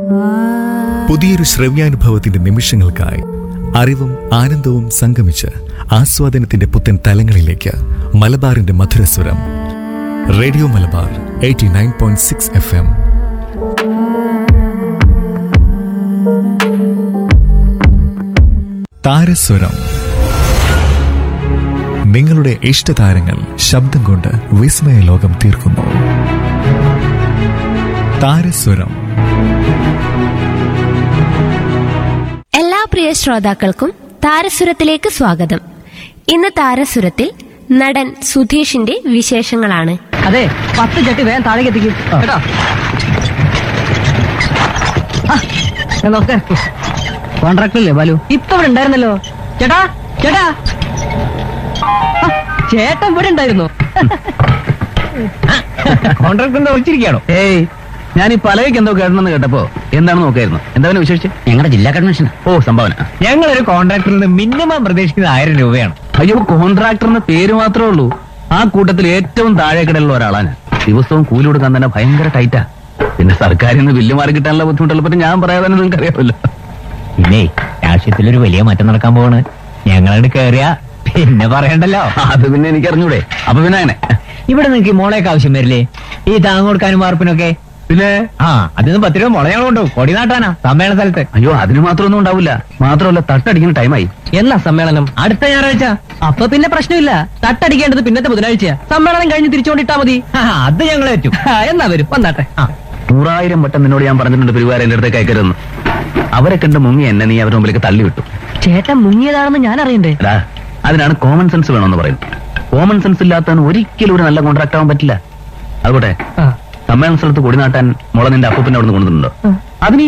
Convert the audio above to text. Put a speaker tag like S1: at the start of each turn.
S1: പുതിയൊരു ശ്രവ്യാനുഭവത്തിന്റെ നിമിഷങ്ങൾക്കായി അറിവും ആനന്ദവും സംഗമിച്ച് ആസ്വാദനത്തിന്റെ പുത്തൻ തലങ്ങളിലേക്ക് മലബാറിന്റെ മധുരസ്വരം radio Malabar eighty nine point six F M താരസ്വരം നിങ്ങളുടെ ഇഷ്ടതാരങ്ങൾ ശബ്ദം കൊണ്ട് വിസ്മയ ലോകം തീർക്കുന്നു താരസ്വരം
S2: എല്ലാ പ്രിയ ശ്രോതാക്കൾക്കും താരസുരത്തിലേക്ക് സ്വാഗതം ഇന്ന് താരസുരത്തിൽ നടൻ സുധീഷിന്റെ വിശേഷങ്ങളാണ്
S3: അതെ പത്ത് ചട്ടി വേഗം താഴേക്ക് എത്തിക്കും കേട്ടോ ആ, ഞാൻ നമസ്കാരം കോൺട്രാക്ടറല്ലേ ബാലു ഇപ്പൊ ഇവിടെ ഉണ്ടായിരുന്നല്ലോ ചേട്ടാ ചേട്ടാ ആ, ചേട്ടൻ ഇവിടെ ഉണ്ടായിരുന്നു
S4: കോൺട്രാക്ടർ എന്താ വിളിച്ചിരിക്കുകയാണോ
S5: ഏയ് ഞാൻ ഈ പലവയ്ക്ക് എന്തോ കേട്ടണമെന്ന് കേട്ടപ്പോ എന്താണെന്ന് നോക്കായിരുന്നു എന്താ പിന്നെ വിശേഷിച്ച്
S3: ഞങ്ങളുടെ ജില്ലാ കൺവെൻഷൻ
S5: ഓ സംഭാവന
S4: ഞങ്ങളൊരു കോൺട്രാക്ടറിൽ നിന്ന് മിനിമം പ്രതീക്ഷിക്കുന്നത് ആയിരം രൂപയാണ്
S5: അയ്യോ കോൺട്രാക്ടറിന് പേര് മാത്രമേ ഉള്ളൂ ആ കൂട്ടത്തിൽ ഏറ്റവും താഴേക്കിടയിലുള്ള ഒരാളാണ് ദിവസവും കൂലി കൊടുക്കാൻ തന്നെ ഭയങ്കര ടൈറ്റാ പിന്നെ സർക്കാരിൽ നിന്ന് ബില്ല് മാറി കിട്ടാനുള്ള ബുദ്ധിമുട്ടുള്ള പറ്റി ഞാൻ പറയാതെ നിങ്ങൾക്ക് അറിയാമല്ലോ
S4: പിന്നെ രാഷ്ട്രീയത്തിലൊരു വലിയ മാറ്റം നടക്കാൻ പോവാണ് ഞങ്ങളോട് കേറിയ പിന്നെ പറയണ്ടല്ലോ
S5: അത് പിന്നെ എനിക്ക് അറിഞ്ഞൂടെ അപ്പൊ പിന്നെ അങ്ങനെ
S4: ഇവിടെ നിങ്ങൾക്ക് ഈ മോളേക്ക് ആവശ്യം വരില്ലേ ഈ താങ്ങ് കൊടുക്കാനും വാർപ്പിനൊക്കെ
S5: പിന്നെ
S4: ആ അതിന് പത്ത് രൂപ മുള ഞങ്ങൾ കൊണ്ടുപോകും കൊടി നാട്ടാനാ സമ്മേളന സ്ഥലത്ത്
S5: അയ്യോ അതിന് മാത്രമൊന്നും ഉണ്ടാവില്ല മാത്രമല്ല തട്ടടിക്കുന്ന ടൈമായി
S3: എന്നാ സമ്മേളനം
S4: അടുത്ത ഞായറാഴ്ച
S3: അപ്പൊ പിന്നെ പ്രശ്നമില്ല തട്ടടിക്കേണ്ടത് പിന്നത്തെ ബുധനാഴ്ച സമ്മേളനം കഴിഞ്ഞ് തിരിച്ചുകൊണ്ടിട്ടാ മതി
S4: ആ, അത് ഞങ്ങൾ ഏറ്റും
S3: ആ, എന്നാ വരും വന്നാട്ടെ
S4: ആ
S5: നൂറായിരം വട്ടം നിന്നോട് ഞാൻ പറഞ്ഞിട്ടുണ്ട് പെരുവാര എന്റെ അടുത്തേക്ക് അയക്കരുതെന്ന് അവരെ കണ്ട് മുങ്ങി എന്നെ നീ അവരുടെ മുമ്പിലേക്ക് തള്ളിവിട്ടു
S3: ചേട്ടൻ മുങ്ങിയതാണെന്ന് ഞാൻ അറിയണ്ടേ
S5: എടാ അതിനാണ് കോമൺ സെൻസ് വേണമെന്ന് പറയുന്നത് കോമൺ സെൻസ് ഇല്ലാത്തവന് ഒരിക്കലും ഒരു നല്ല കോൺട്രാക്ട് ആവാൻ പറ്റില്ല അതുകൊട്ടെ
S3: ആ,
S5: സമ്മേളന സ്ഥലത്ത് കൊടി നാട്ടാൻ മുള നിന്റെ അപ്പൂപ്പിന്റെ അവിടെ നിന്ന് കൊണ്ടുവന്നിട്ടുണ്ടോ
S3: ആ.